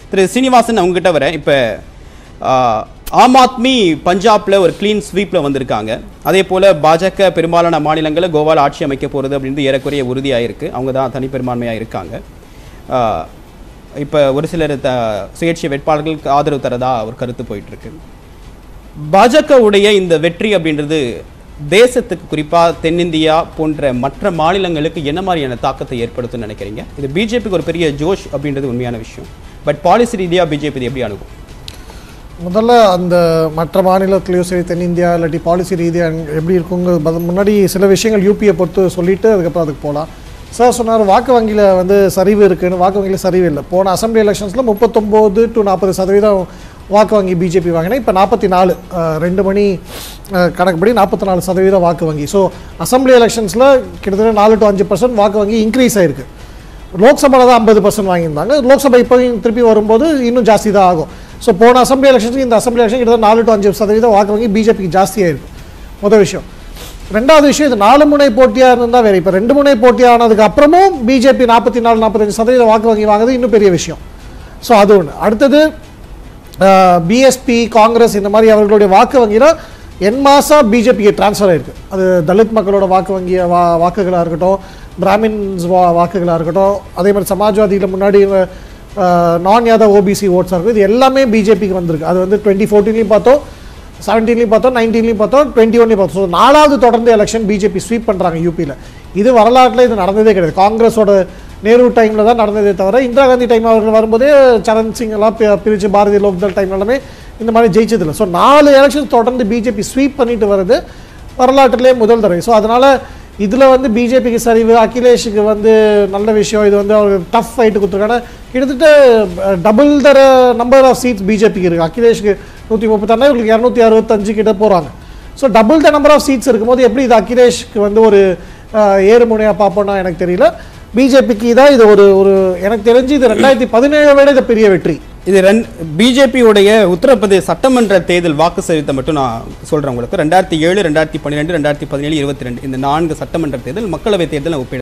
திரு சீனிவாசன் அவங்ககிட்ட வரேன் இப்போ ஆம் ஆத்மி பஞ்சாப்ல ஒரு க்ளீன் ஸ்வீப்ல வந்திருக்காங்க அதே போல பாஜக பெரும்பாலான மாநிலங்களில் கோவால ஆட்சி அமைக்க போகிறது அப்படின்றது ஏறக்குறைய உறுதியாயிருக்கு அவங்க தான் தனிப்பெரும்பான்மையாக இருக்காங்க ஆஹ், இப்போ ஒரு சிலர் த சுயேட்சை வேட்பாளர்களுக்கு ஆதரவு தரதா ஒரு கருத்து போயிட்டு இருக்கு பாஜகவுடைய இந்த வெற்றி அப்படின்றது தேசத்துக்கு குறிப்பா தென்னிந்தியா போன்ற மற்ற மாநிலங்களுக்கு என்ன மாதிரியான தாக்கத்தை ஏற்படுத்தும்னு நினைக்கிறீங்க இது பிஜேபிக்கு ஒரு பெரிய ஜோஷ் அப்படின்றது உண்மையான விஷயம் பட் பாலிசி ரீதியா பிஜேபி இது எப்படி அணுகும் முதல்ல அந்த மற்ற மாநிலத்திலையும் சரி தென்னிந்தியா இல்லாட்டி பாலிசி ரீதியாக எப்படி இருக்குங்கிறது பத- முன்னாடி சில விஷயங்கள் யூபியை பொறுத்து சொல்லிட்டு அதுக்கப்புறம் அதுக்கு போகலாம் சார் சொன்னார் வாக்கு வங்கியில் வந்து சரிவு இருக்குன்னு வாக்கு வங்கியில் சரிவு இல்லை போன அசம்பிளி எலெக்ஷன்ஸில் முப்பத்தொம்போது டு நாற்பது சதவீதம் வாக்கு வங்கி பிஜேபி வாங்கினா இப்போ நாற்பத்தி நாலு ரெண்டு மணி அஹ், கணக்குப்படி நாற்பத்தி நாலு சதவீதம் வாக்கு வங்கி ஸோ அசம்பிளி எலெக்ஷன்ஸில் கிட்டத்தட்ட நாலு டு அஞ்சு பர்சன்ட் வாக்கு வங்கி இன்க்ரீஸ் ஆயிருக்கு லோக்சபாவில் தான் ஐம்பது பர்சன்ட் வாங்கியிருந்தாங்க லோக்சபா இப்போ திருப்பி வரும்போது இன்னும் ஜாஸ்தி தான் ஆகும் ஸோ போன அசம்பிளி எலெக்ஷனுக்கு இந்த அசம்பிளி எலெக்ஷன் கிட்டத்தட்ட நாலு டு அஞ்சு சதவீதம் வாக்கு வங்கி பிஜேபிக்கு ஜாஸ்தியாக இருக்கு முதல் விஷயம் ரெண்டாவது விஷயம் இது நாலு முனை போட்டியாக இருந்தால் வேறு இப்போ ரெண்டு முனை போட்டியானதுக்கு அப்புறமும் பிஜேபி நாற்பத்தி நாலு நாற்பத்தஞ்சு சதவீதம் வாக்கு வங்கி வாங்குறது இன்னும் பெரிய விஷயம் ஸோ அது ஒன்று அடுத்தது பிஎஸ்பி காங்கிரஸ் இந்த மாதிரி அவர்களுடைய வாக்கு வங்கினா என் மாசா பிஜேபிக்கு ட்ரான்ஸ்ஃபர் ஆயிருக்கு அது தலித் மக்களோட வாக்கு வங்கிய வா வாக்குகளாக இருக்கட்டும் பிராமின்ஸ் வா வாக்குகளாக இருக்கட்டும் அதே மாதிரி சமாஜ்வாதியில் முன்னாடி நான் யாதவ் ஓபிசி ஓட்ஸாக இருக்கும் இது எல்லாமே பிஜேபிக்கு வந்திருக்கு அது வந்து டுவெண்ட்டி ஃபோர்டீன்லையும் பார்த்தோம் செவன்டீன்லையும் பார்த்தோம் நைன்டீன்லையும் பார்த்தோம் டுவெண்ட்டி ஒன்லையும் பார்த்தோம் ஸோ நாலாவது தொடர்ந்து எலெக்ஷன் பிஜேபி ஸ்வீப் பண்ணுறாங்க யூபியில் இது வரலாற்றில் இது நடந்ததே கிடையாது காங்கிரஸோட நேரு டைமில் தான் நடந்ததே தவிர இந்திரா காந்தி டைம் அவர்கள் வரும்போதே சரண் சிங் எல்லாம் பி- பிரிச்சு பாரதிய லோக்தள் டைம் எல்லாமே இந்த மாதிரி ஜெயிச்சதில்லை ஸோ நாலு எலெக்ஷன் தொடர்ந்து பிஜேபி ஸ்வீப் பண்ணிட்டு வருது வரலாற்றிலே முதல் தடவை ஸோ அதனால் இதில் வந்து பிஜேபிக்கு சரிவு அகிலேஷுக்கு வந்து நல்ல விஷயம் இது வந்து அவருக்கு டஃப் ஃபைட்டு கொடுத்துருக்காங்க கிட்டத்தட்ட டபுள் தர நம்பர் ஆஃப் சீட்ஸ் பிஜேபிக்கு இருக்குது அகிலேஷுக்கு நூற்றி முப்பத்தாறு இவங்களுக்கு இரநூத்தி அறுபத்தஞ்சு கிட்ட போகிறாங்க so double the number of seats இருக்கும்போது எப்படி இது அகிலேஷ்க்கு வந்து ஒரு அஹ், ஏறுமுனையாக பார்ப்போம்னா எனக்கு தெரியல பிஜேபிக்கு தான் இது ஒரு ஒரு எனக்கு தெரிஞ்சு இது ரெண்டாயிரத்தி பதினேழை விட இது பெரிய வெற்றி இது ரெண் பிஜேபியுடைய உத்தரப்பிரதேச சட்டமன்ற தேர்தல் வாக்கு சதவீதத்தை மட்டும் நான் சொல்றேன் உங்களுக்கு ரெண்டாயிரத்தி ஏழு ரெண்டாயிரத்தி பன்னிரெண்டு ரெண்டாயிரத்தி பதினேழு இருபத்தி ரெண்டு இந்த நான்கு சட்டமன்ற தேர்தல் மக்களவை தேர்தல் நான் ஒப்பிட